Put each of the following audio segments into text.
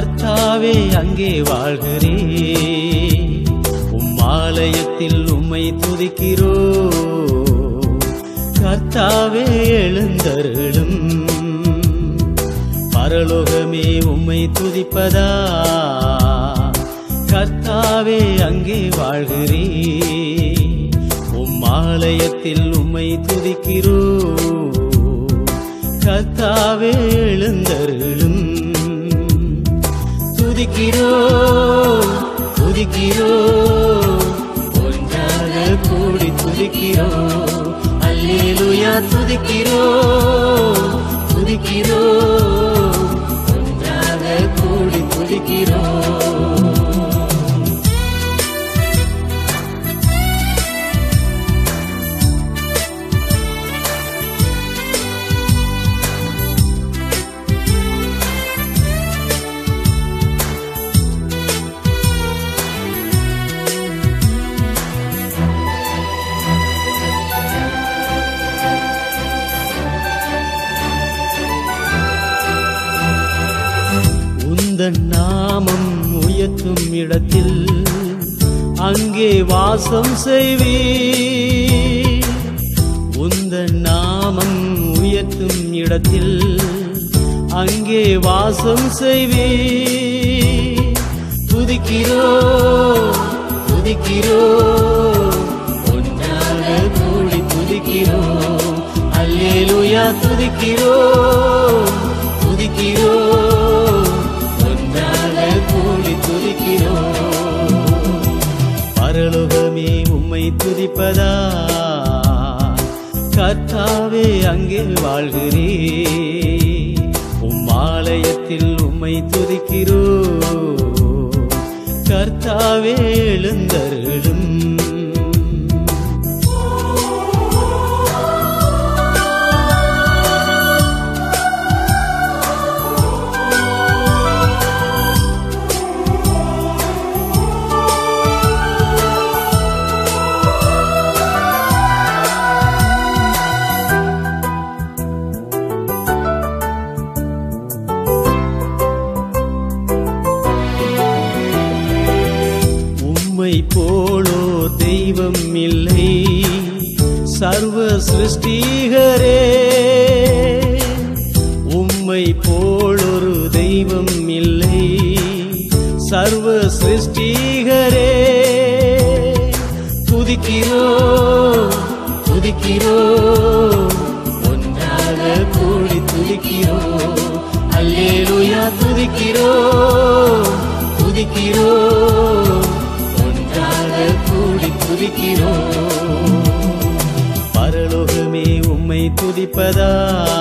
கர்த்தாவே அங்கே வாழ்கிறே உம் ஆலயத்தில் உம்மை துதிக்கிறோ கர்த்தாவே எழுந்தருளும் பரலோகமே உம்மை துதிப்பதா கர்த்தாவே அங்கே வாழ்கிறே உம் ஆலயத்தில் உம்மை துதிக்கிறோ கர்த்தாவே எழுந்தருளும் துதிக்கிறோ துதிக்கிறோ ஒன்றாக கூடி துதிக்கிறோ அல்லேலுயா துதிக்கிறோ துதிக்கிறோ ஒன்றாக கூடி துதிக்கிறோ உந்தன் நாமம் உயர்த்தும் இடத்தில் அங்கே வாசம் செய்வே உந்தன் நாமம் உயர்த்தும் இடத்தில் அங்கே வாசம் செய்வே துதிக்கிறோ துதிக்கிறோ ஒன்றாக கூடி துதிக்கிறோ அல்லேலுயா துதிக்கிறோ துதிக்கிறோ ஒன்றாக கூடி துதிக்கிறோ பரலோகமே உம்மை துதிப்பதா கர்த்தாவே அங்கே வாழ்கிறே உம் ஆலயத்தில் உம்மை துதிக்கிறோ கர்த்தாவே எழுந்தருளும் உம்மை போலோ தெய்வம் இல்லை சர்வ சிருஷ்டிகரே உம்மை போலொரு தெய்வம் இல்லை சர்வ சிருஷ்டிகரே துதிக்கிறோ துதிக்கிறோ ஒன்றாக கூடி துதிக்கிறோ அல்லேலுயா துதிக்கிறோ துதிக்கிறோ ஒன்றாக கூடி துதிக்கிறோ பரலோகமே உம்மை துதிப்பதா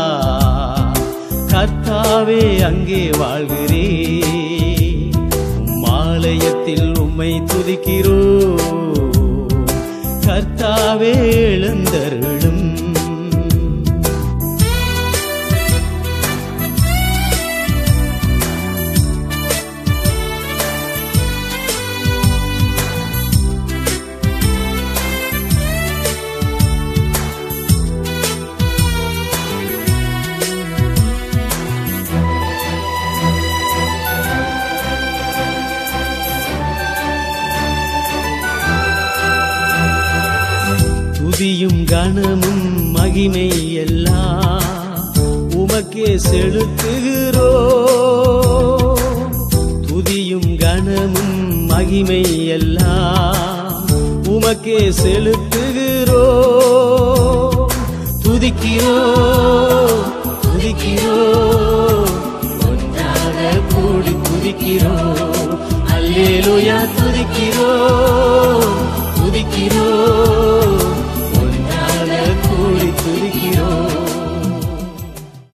கர்த்தாவே அங்கே வாழ்கிறே உம் ஆலயத்தில் உம்மை துதிக்கிறோ கர்த்தாவே எழுந்தருளும் துதியும் கணமும் மகிமை எல்லாம் உமக்கே செலுத்துகிறோ துதியும் கணமும் மகிமை எல்லாம் உமக்கே செலுத்துகிறோ துதிக்கிறோ துதிக்கிறோ ஒன்றாக கூடி துதிக்கிறோ அல்லேலுயா துதிக்கிறோ துதிக்கிறோ